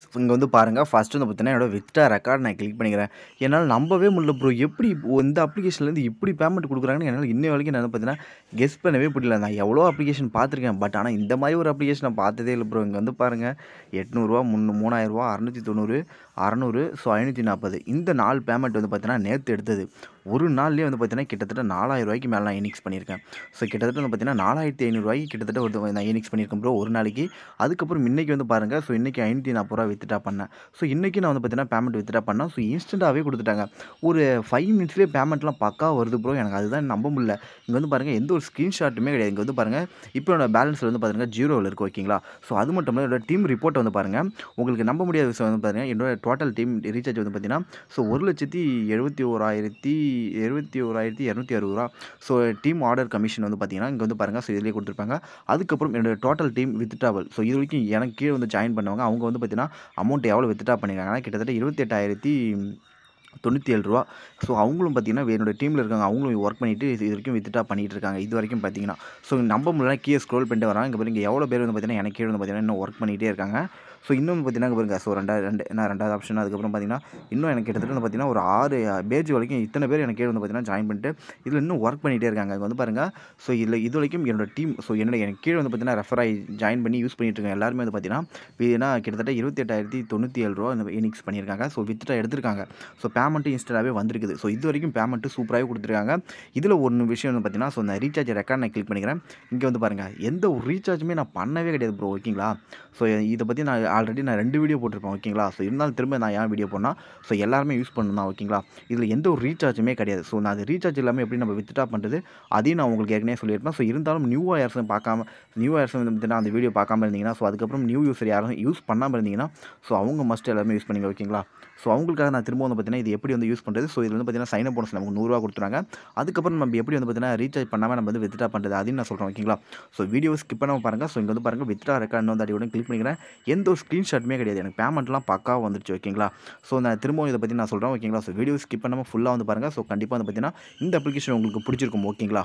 இங்கே வந்து பாருங்கள் ஃபஸ்ட்டு வந்து பார்த்தீங்கன்னா என்னோட வித்ரா ரெக்கார்ட் நான் கிளிக் பண்ணிக்கிறேன் என்னால் நம்பவே முடியல ப்ரோ எப்படி இப்போ இந்த அப்ளிகேஷன்லேருந்து இப்படி பேமெண்ட் கொடுக்குறாங்கன்னு என்னால் இன்னை வரைக்கும் நான் வந்து பார்த்தீங்கன்னா கெஸ் பண்ணவே முடியல நான் எவ்வளோ அப்ளிகேஷன் பார்த்துருக்கேன் பட் ஆனால் இந்த மாதிரி ஒரு அப்ளிகேஷன் நான் பார்த்ததே இல்லை ப்ரோ இங்கே வந்து பாருங்கள் எட்நூறுரூவா முந்நூ மூணாயிரரூவா அறநூற்றி தொண்ணூறு அறநூறு ஸோ ஐநூற்றி நாற்பது இந்த நாலு பேமெண்ட் வந்து பார்த்தீங்கன்னா நேற்று எடுத்தது ஒரு நாள்லேயே வந்து பார்த்தீங்கன்னா கிட்டத்தட்ட நாலாயிரம் ரூபாய்க்கு மேலே நான் இனிக்ஸ் பண்ணியிருக்கேன் ஸோ கிட்டத்தட்ட வந்து பார்த்தீங்கன்னா நாலாயிரத்தி ஐநூறுரூவாய்க்கு கிட்டத்தட்ட ஒரு நான் இனிக்ஸ் பண்ணியிருக்கேன் ப்ரோ ஒரு நாளைக்கு அதுக்கப்புறம் இன்றைக்கி வந்து பாருங்கள் ஸோ இன்றைக்கி ஐநூற்றி நாற்பது ரூபா வித்ட்ரா பண்ணேன் ஸோ இன்றைக்கி நான் வந்து பார்த்தீங்கன்னா பேமெண்ட் வித்ட்ரா பண்ணேன் ஸோ இன்ஸ்டண்ட்டாகவே கொடுத்துட்டாங்க ஒரு ஃபைவ் மினிட்ஸ்லேயே பேமெண்ட்லாம் பக்கா வருது ப்ரோ எனக்கு அதுதான் நம்ப முடியல இங்கே வந்து பாருங்கள் எந்த ஒரு ஸ்க்ரீன்ஷாட்டுமே கிடையாது இங்கே வந்து பாருங்கள் இப்போ என்னோட பேலன்ஸில் வந்து பாருங்கள் ஜீரோவில் இருக்குது ஓகேங்களா ஸோ அது மட்டும் இல்லை என்னோட டீம் ரிப்போர்ட் வந்து பாருங்கள் உங்களுக்கு நம்ப முடியாத விஷயம் வந்து பாருங்கள் என்னோட டோட்டல் டீம் ரீசார்ஜ் வந்து பார்த்தீங்கன்னா ஸோ ஒரு லட்சத்தி எழுபத்தி ஓராயிரத்தி எழுபத்தி ஓராயிரத்தி இரநூத்தி அறுபது ரூபா ஸோ டீம் ஆர்டர் கமிஷன் வந்து பார்த்தீங்கன்னா இங்கே வந்து பாருங்கள் ஸோ இதிலே கொடுத்துருப்பாங்க அதுக்கப்புறம் என்னோட டோட்டல் டீம் வித்ட்ராவல் ஸோ இது வரைக்கும் எனக்கு கீழே வந்து ஜாயின் பண்ணவங்க அவங்க வந்து பார்த்தீங்கன்னா அமௌண்ட் எவ்வளோ வித்ட்ரா பண்ணியிருக்காங்கன்னா கிட்டத்தட்ட இருபத்தெட்டாயிரத்தி தொண்ணூற்றி ஏழு ரூபா ஸோ அவங்களும் பார்த்தீங்கன்னா என்னோட டீமில் இருக்காங்க அவங்களும் ஒர்க் பண்ணிட்டு இது இது வரைக்கும் வித்ட்ரா பண்ணிட்டு இருக்காங்க இது வரைக்கும் பார்த்தீங்கன்னா ஸோ நம்ப முடியல கீழே ஸ்க்ரோல் பண்ணிட்டு வராங்க இங்கே பாருங்க எவ்வளோ பேர் வந்து பார்த்தீங்கன்னா எனக்கு கீழே வந்து பார்த்தீங்கன்னா இன்னும் ஒர்க் பண்ணிகிட்டே இருக்காங்க ஸோ இன்னும் பார்த்தீங்கன்னா இங்க பாருங்க ஸோ ரெண்டாவது ரெண்டு நான் ரெண்டாவது ஆப்ஷன் அதுக்கப்புறம் பார்த்தீங்கன்னா இன்னும் எனக்கு கிட்டத்தட்ட வந்து பார்த்தீங்கன்னா ஒரு ஆறு பேஜ் வரைக்கும் இத்தனை பேர் எனக்கு கீழே வந்து பார்த்தீங்கன்னா ஜாயின் பண்ணிட்டு இதில் இன்னும் ஒர்க் பண்ணிகிட்டே இருக்காங்க இங்கே வந்து பாருங்கள் ஸோ இதில் இது வரைக்கும் என்னோட டீம் ஸோ என்னோட எனக்கு கீழே வந்து பார்த்தீங்கன்னா ரெஃபர் ஆகி ஜாயின் பண்ணி யூஸ் பண்ணிட்டு இருக்காங்க எல்லாருமே வந்து பார்த்தீங்கன்னா ஏன்னா கிட்டத்தட்ட இருபத்தெட்டாயிரத்தி தொண்ணூற்றி ஏழு ரூபா இனிக்ஸ் பண்ணியிருக்காங்க ஸோ வித்ட்ரா எடுத்திருக்காங்க ஸோ பேமெண்ட்டு இன்ஸ்டாவே வந்திருக்குது ஸோ இது வரைக்கும் பேமெண்ட்டு சூப்பராகவே கொடுத்துருக்காங்க இதில் ஒன்று விஷயம் வந்து பார்த்தீங்கன்னா ஸோ நான் ரீசார்ஜ் ரெக்கார்ட் நான் கிளிக் பண்ணிக்கிறேன் இங்கே வந்து பாருங்கள் எந்த ஒரு ரீசார்ஜுமே நான் பண்ணவே கிடையாது ப்ரோ ஓகேங்களா ஸோ இதை பற்றி நான் ஆல்ரெடி நான் ரெண்டு வீடியோ போட்டிருப்பேன் ஓகேங்களா ஸோ இருந்தாலும் திரும்ப நான் ஏன் வீடியோ போனால் ஸோ எல்லாருமே யூஸ் பண்ணணும் தான் ஓகேங்களா இதில் எந்த ஒரு ரீசார்ஜுமே கிடையாது ஸோ நான் அது ரீசார்ஜ் இல்லாமல் எப்படி நம்ம வித்ட்ரா பண்ணுறது அதையும் நான் உங்களுக்கு ஏற்கனவே சொல்லியிருப்பேன் ஸோ இருந்தாலும் நியூ இயர்ஸ் பார்க்காம நியூ இயர்ஸ் வந்து பார்த்தீங்கன்னா அந்த வீடியோ பார்க்காம இருந்தீங்கன்னா ஸோ அதுக்கப்புறம் நியூ யூஸர் யாரும் யூஸ் பண்ணாமல் இருந்தீங்கன்னா ஸோ அவங்க மஸ்ட் எல்லாருமே யூஸ் பண்ணிங்க ஓகேங்களா ஸோ அவங்களுக்காக நான் திரும்ப வந்து பார்த்தீங்கன்னா இது எப்படி வந்து யூஸ் பண்ணுறது ஸோ இதில் வந்து பார்த்தீங்கன்னா சைன் அப் போனஸ் நமக்கு நூறுரூவா கொடுத்துறாங்க அதுக்கப்புறம் நம்ம எப்படி வந்து பார்த்தீங்கன்னா ரீசார்ஜ் பண்ணாமல் நம்ம வந்து வித்ட்ரா பண்ணுறது அதையும் நான் சொல்கிறேன் ஓகேங்களா ஸோ வீடியோ ஸ்கிப் பண்ணாமல் பாருங்கள் ஸோ இங்கே வந்து பாருங்கள் வித்ட்ரா ரெக்கார்ட் வந்து அடியோட கிளிக் பண்ணிக்கிறேன் எந்த ஒரு ஸ்க்ரீன்ஷாட்டுமே கிடையாது எனக்கு பேமெண்ட்லாம் பக்காவாக வந்துருச்சு ஓகேங்களா ஸோ நான் திரும்பவும் இதை பற்றி நான் சொல்கிறேன் ஓகேங்களா ஸோ வீடியோ ஸ்கிப் பண்ணாமல் ஃபுல்லாக வந்து பாருங்கள் ஸோ கண்டிப்பாக வந்து பார்த்தீங்கன்னா இந்த அப்ளிகேஷன் உங்களுக்கு பிடிச்சிருக்கும் ஓகேங்களா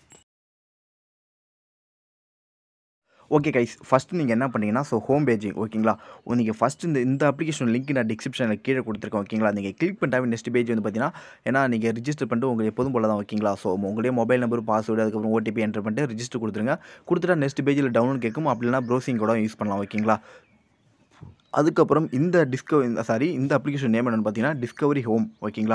ஓகே கைஸ் ஃபஸ்ட்டு நீங்கள் என்ன பண்ணீங்கன்னா ஸோ ஹோம் பேஜிங் ஓகேங்களா நீங்கள் ஃபஸ்ட்டு இந்த இந்த அப்ளிகேஷன் லிங்க் நான் டிஸ்கிரிப்ஷனில் கீழே கொடுத்துருக்கேன் ஓகேங்களா நீங்கள் கிளிக் பண்ணிட்டாவே நெக்ஸ்ட் பேஜ் வந்து பார்த்தீங்கன்னா ஏன்னா நீங்கள் ரிஜிஸ்டர் பண்ணிட்டு உங்களுக்கு எப்போதும் போல தான் ஓகேங்களா ஸோ உங்களுடைய மொபைல் நம்பர் பாஸ்வேர்டு அதுக்கப்புறம் ஓடிபி என்டர் பண்ணிட்டு ரிஜிஸ்டர் கொடுத்துருங்க கொடுத்துட்டா நெக்ஸ்ட் பேஜில் டவுன்லோட் கேட்கும் அப்படின்னா ப்ரௌசிங் கூட யூஸ் பண்ணலாம் ஓகேங்களா அதுக்கப்புறம் இந்த டிஸ்கவரி சாரி இந்த அப்ளிகேஷன் நேம் என்னென்னு பார்த்தீங்கன்னா டிஸ்கவரி ஹோம் ஓகேங்களா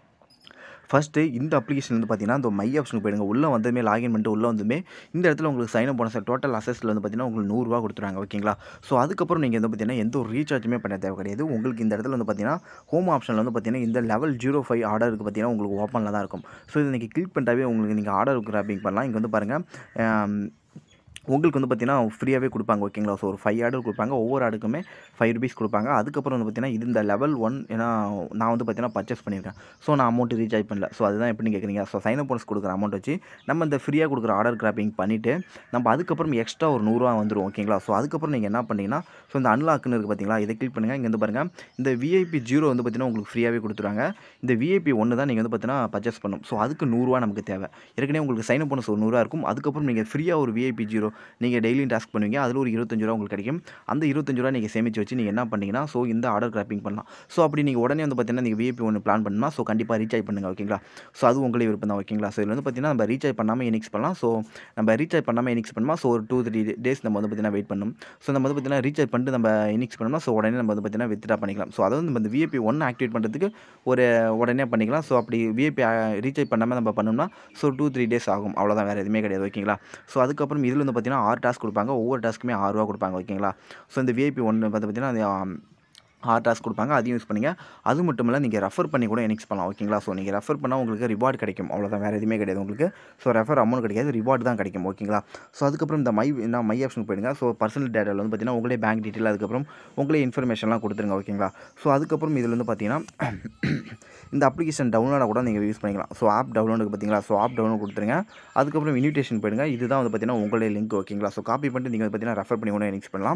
ஃபஸ்ட்டு இந்த அப்ளிகேஷன் வந்து பார்த்தீங்கன்னா இந்த மை ஆப்ஷனுக்கு போயிடுங்க உள்ளே வந்ததுமே லாகின் பண்ணிட்டு உள்ளே வந்துமே இந்த இடத்துல உங்களுக்கு சைன் அப் போன சார் டோட்டல் அசஸில் வந்து பார்த்தீங்கன்னா உங்களுக்கு நூறுரூவா கொடுத்துருவாங்க ஓகேங்களா ஸோ அதுக்கப்புறம் நீங்கள் வந்து பார்த்தீங்கன்னா எந்த ஒரு ரீசார்ஜுமே பண்ண தேவை கிடையாது உங்களுக்கு இந்த இடத்துல வந்து பார்த்தீங்கன்னா ஹோம் ஆப்ஷனில் வந்து பார்த்தீங்கன்னா இந்த லெவல் ஜீரோ ஃபைவ் ஆர்டருக்கு பார்த்தீங்கன்னா உங்களுக்கு ஓப்பனில் தான் இருக்கும் ஸோ இதை நீங்கள் கிளிக் பண்ணிட்டாவே உங்களுக்கு நீங்கள் ஆர்டர் கிராப்பிங் பண்ணலாம் இங்கே வந்து பாருங்கள் உங்களுக்கு வந்து பார்த்தீங்கன்னா ஃப்ரீயாகவே கொடுப்பாங்க ஓகேங்களா ஸோ ஒரு ஃபைவ் ஆர்டர் கொடுப்பாங்க ஒவ்வொரு ஆர்டுக்குமே ஃபைவ் ருபீஸ் கொடுப்பாங்க அதுக்கப்புறம் வந்து பார்த்தீங்கன்னா இது இந்த லெவல் ஒன் ஏன்னா நான் வந்து பார்த்தீங்கன்னா பர்ச்சேஸ் பண்ணியிருக்கேன் ஸோ நான் அமௌண்ட் ரீசார்ஜ் பண்ணல ஸோ அதுதான் எப்படின்னு கேட்குறீங்க ஸோ சைன் அப் போனஸ் கொடுக்குற அமௌண்ட் வச்சு நம்ம இந்த ஃப்ரீயாக கொடுக்குற ஆர்டர் கிராப்பிங் பண்ணிவிட்டு நம்ம அதுக்கப்புறம் எக்ஸ்ட்ரா ஒரு நூறுரூவா வந்துடும் ஓகேங்களா ஸோ அதுக்கப்புறம் நீங்கள் என்ன பண்ணீங்கன்னா ஸோ இந்த அன்லாக்னு இருக்குது பார்த்தீங்களா இதை கிளிக் பண்ணுங்கள் இங்கே வந்து பாருங்கள் இந்த விஐபி ஜீரோ வந்து பார்த்தீங்கன்னா உங்களுக்கு ஃப்ரீயாகவே கொடுத்துருவாங்க இந்த விஐபி ஒன்று தான் நீங்கள் வந்து பார்த்தீங்கன்னா பர்ச்சேஸ் பண்ணும் ஸோ அதுக்கு நூறுரூவா நமக்கு தேவை ஏற்கனவே உங்களுக்கு சைன் அப் போனஸ் ஒரு நூறுரூவா இருக்கும் அதுக்கப்புறம் நீங்கள் ஃப்ரீயாக ஒரு விஐபி ஜீரோ நீங்கள் டெய்லியும் டாஸ்க் பண்ணுவீங்க அதில் ஒரு இருபத்தஞ்சு ரூபா உங்களுக்கு கிடைக்கும் அந்த இருபத்தஞ்சு ரூபா நீங்கள் சேமித்து வச்சு நீங்கள் என்ன பண்ணீங்கன்னா ஸோ இந்த ஆர்டர் கிராப்பிங் பண்ணலாம் ஸோ அப்படி நீங்கள் உடனே வந்து பார்த்தீங்கன்னா நீங்கள் விஐபி ஒன்று பிளான் பண்ணணும்னா ஸோ கண்டிப்பாக ரீசார்ஜ் பண்ணுங்கள் ஓகேங்களா ஸோ அது உங்களே விருப்பம் தான் ஓகேங்களா ஸோ இதில் வந்து பார்த்தீங்கன்னா நம்ம ரீசார்ஜ் பண்ணாமல் இனிக்ஸ் பண்ணலாம் ஸோ நம்ம ரீசார்ஜ் பண்ணாமல் இனிக்ஸ் பண்ணலாம் ஸோ ஒரு டூ த்ரீ டேஸ் நம்ம வந்து பார்த்தீங்கன்னா வெயிட் பண்ணணும் ஸோ நம்ம வந்து பார்த்தீங்கன்னா ரீசார்ஜ் பண்ணிட்டு நம்ம இனிக்ஸ் பண்ணோம்னா ஸோ உடனே நம்ம வந்து பார்த்தீங்கன்னா வித்ட்ரா பண்ணிக்கலாம் ஸோ அதாவது நம்ம இந்த விஐபி ஒன்று ஆக்டிவேட் பண்ணுறதுக்கு ஒரு உடனே பண்ணிக்கலாம் ஸோ அப்படி விஐபி ரீசார்ஜ் பண்ணாமல் நம்ம பண்ணோம்னா ஸோ டூ த்ரீ டேஸ் ஆகும் அவ்வளோதான் வேறு எதுவுமே கிடையாது ஓகேங்களா ஸோ அதுக்கப்புறம் இதில் வந்து பார்த்தீங்கன்னா ஆறு டாஸ்க் கொடுப்பாங்க ஒவ்வொரு டாஸ்க்குமே ஆறு ரூபா கொடுப்பாங்க ஓகேங்களா ஸோ இந்த விஐபி ஒன்று பார்த்து பார்த்தீங்கன்னா ஹார் டாஸ்க் கொடுப்பாங்க அதையும் யூஸ் பண்ணுங்க அது மட்டும் இல்லை நீங்கள் ரெஃபர் பண்ணி கூட எனிக்ஸ் பண்ணலாம் ஓகேங்களா ஸோ நீங்கள் ரெஃபர் பண்ணால் உங்களுக்கு ரிவார்டு கிடைக்கும் அவ்வளோதான் வேறு எதுவுமே கிடையாது உங்களுக்கு ஸோ ரெஃபர் அமௌண்ட் கிடைக்காது ரிவார்டு தான் கிடைக்கும் ஓகேங்களா ஸோ அதுக்கப்புறம் இந்த மை நான் மை ஆப்ஷனுக்கு போயிடுங்க ஸோ பர்சனல் டேட்டாவில் வந்து பார்த்தீங்கன்னா உங்களே பேங்க் டீட்டெயில் அதுக்கப்புறம் உங்களே இன்ஃபர்மேஷன்லாம் கொடுத்துருங்க ஓகேங்களா ஸோ அதுக்கப்புறம் இதில் வந்து பார்த்தீங்கன்னா இந்த அப்ளிகேஷன் டவுன்லோடாக கூட நீங்கள் யூஸ் பண்ணிக்கலாம் ஸோ ஆப் டவுன்லோடுக்கு பார்த்தீங்களா ஸோ ஆப் டவுன்லோட் கொடுத்துருங்க அதுக்கப்புறம் இன்விடேஷன் போயிடுங்க இதுதான் வந்து பார்த்தீங்கன்னா உங்களுடைய லிங்க் ஓகேங்களா ஸோ காப்பி பண்ணிட்டு நீங்கள் வந்து பார்த்தீங்கன்னா ரெஃபர் பண்ணி கூட எனிக்ஸ் பண்ணலாம்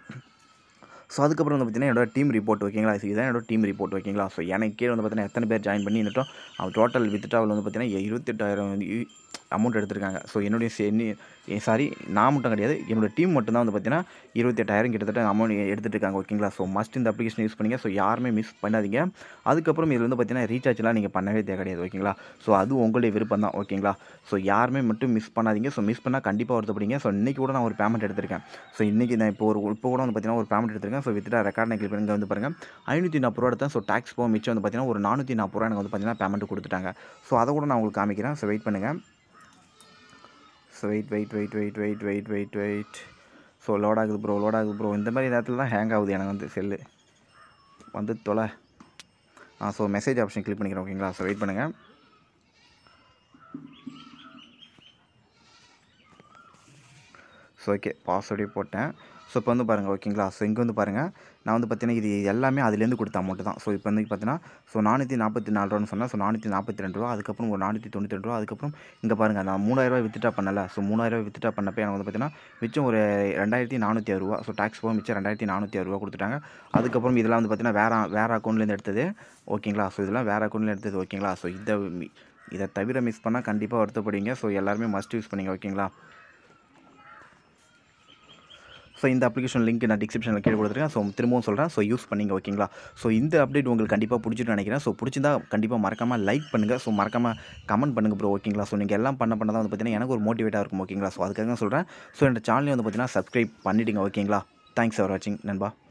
ஸோ அதுக்கப்புறம் வந்து பார்த்தீங்கன்னா என்னோட டீம் ரிப்போர்ட் ஓகேங்களா ஸோ இதான் என்னோட டீம் ரிப்போர்ட் ஓகேங்களா ஸோ எனக்கு கீழே வந்து பார்த்தீங்கன்னா எத்தனை பேர் ஜாயின் பண்ணி இருந்துட்டோம் அவன் டோட்டல் வித்ட்ராவல் வந்து பார்த்தீங்கன்னா இருபத்தெட்டாயிரம் வந்து இ- அமௌண்ட் எடுத்திருக்காங்க ஸோ என்னுடைய சாரி நான் மட்டும் கிடையாது என்னோட டீம் மட்டும் தான் வந்து பார்த்தீங்கன்னா இருபத்தெட்டாயிரம் கிட்டத்தட்ட அமௌண்ட் எடுத்துகிட்டு இருக்காங்க ஓகேங்களா ஸோ மஸ்ட் இந்த அப்ளிகேஷன் யூஸ் பண்ணிங்க ஸோ யாருமே மிஸ் பண்ணாதீங்க அதுக்கப்புறம் இதில் வந்து பார்த்தீங்கன்னா ரீசார்ஜ்லாம் நீங்கள் பண்ணவே தேவை கிடையாது ஓகேங்களா ஸோ அது உங்களுடைய விருப்பம் தான் ஓகேங்களா ஸோ யாருமே மட்டும் மிஸ் பண்ணாதீங்க ஸோ மிஸ் பண்ணால் கண்டிப்பாக வருத்தப்படுங்க ஸோ இன்றைக்கி கூட நான் ஒரு பேமெண்ட் எடுத்திருக்கேன் ஸோ இன்றைக்கி நான் இப்போ ஒரு இப்போ கூட வந்து பார்த்தீங்கன்னா ஒரு பேமெண்ட் எடுத்திருக்கேன் ஸோ வித்ரா ரெக்கார்ட் கிளிக் பண்ணி இங்க வந்து பாருங்கள் ஐநூற்றி நாற்பது ரூபா எடுத்தேன் ஸோ டேக்ஸ் போக மிச்சம் வந்து பார்த்தீங்கன்னா ஒரு நானூற்றி நாற்பது ரூபா எனக்கு வந்து பார்த்தீங்கன்னா பேமெண்ட் கொடுத்துட்டாங்க ஸோ அதை கூட நான் உங்களுக்கு காமிக்கிறேன் ஸோ வெயிட் பண்ணுங்கள் so wait wait wait wait wait wait wait wait so load ஆகுது ப்ரோ லோட் ஆகுது ப்ரோ இந்த மாதிரி நேரத்தில் தான் ஹேங் ஆகுது எனக்கு வந்து செல்லு வந்து தொலை ஆ ஸோ மெசேஜ் ஆப்ஷன் கிளிக் பண்ணிக்கிறேன் ஓகேங்களா ஸோ வெயிட் பண்ணுங்கள் ஸோ ஓகே பாஸ்வேர்டே போட்டேன் ஸோ இப்போ வந்து பாருங்கள் ஓகேங்களா ஸோ இங்கே வந்து பாருங்கள் நான் வந்து பார்த்தீங்கன்னா இது எல்லாமே அதுலேருந்து கொடுத்த அமௌண்ட் தான் ஸோ இப்போ வந்து பார்த்தீங்கன்னா ஸோ நானூற்றி நாற்பத்தி நாலு ரூபான்னு சொன்னேன் ஸோ நானூற்றி நாற்பத்தி ரெண்டு ரூபா அதுக்கப்புறம் ஒரு நானூற்றி தொண்ணூற்றி ரெண்டு ரூபா அதுக்கப்புறம் இங்கே பாருங்கள் நான் மூணாயிரரூவா வித்ட்ரா பண்ணல ஸோ மூணாயிரரூவா வித்ட்ரா பண்ணப்போ எனக்கு வந்து பார்த்தீங்கன்னா மிச்சம் ஒரு ரெண்டாயிரத்தி நானூற்றி அறுபா ஸோ டேக்ஸ் போக மிச்சம் ரெண்டாயிரத்தி நானூற்றி அறுபா கொடுத்துட்டாங்க அதுக்கப்புறம் இதெல்லாம் வந்து பார்த்தீங்கன்னா வேறு வேறு அக்கௌண்ட்லேருந்து எடுத்தது ஓகேங்களா ஸோ இதெல்லாம் வேறு அக்கௌண்ட்லேருந்து எடுத்தது ஓகேங்களா ஸோ இதை இதை தவிர மிஸ் பண்ணால் கண்டிப்பாக வருத்தப்படுவீங்க ஸோ எல்லாருமே மஸ்ட் யூஸ் பண்ணிங்க ஓகேங்களா ஸோ இந்த அப்ளிகேஷன் லிங்க் நான் டிஸ்கிரிப்ஷனில் கீழே கொடுத்துருக்கேன் ஸோ திரும்பவும் சொல்கிறேன் ஸோ யூஸ் பண்ணிங்க ஓகேங்களா ஸோ இந்த அப்டேட் உங்களுக்கு கண்டிப்பாக பிடிச்சிட்டு நினைக்கிறேன் ஸோ பிடிச்சிருந்தா கண்டிப்பாக மறக்காமல் லைக் பண்ணுங்கள் ஸோ மறக்காமல் கமெண்ட் பண்ணுங்கள் ப்ரோ ஓகேங்களா ஸோ நீங்கள் எல்லாம் பண்ண பண்ண தான் வந்து பார்த்தீங்கன்னா எனக்கு ஒரு மோட்டிவேட்டாக இருக்கும் ஓகேங்களா ஸோ அதுக்காக சொல்கிறேன் ஸோ இந்த சேனலையும் வந்து பார்த்தீங்கன்னா சப்ஸ்கிரைப் பண்ணிவிடுங்க ஓகேங்களா தேங்க்ஸ் ஃபார் வாட்சிங் நண்பா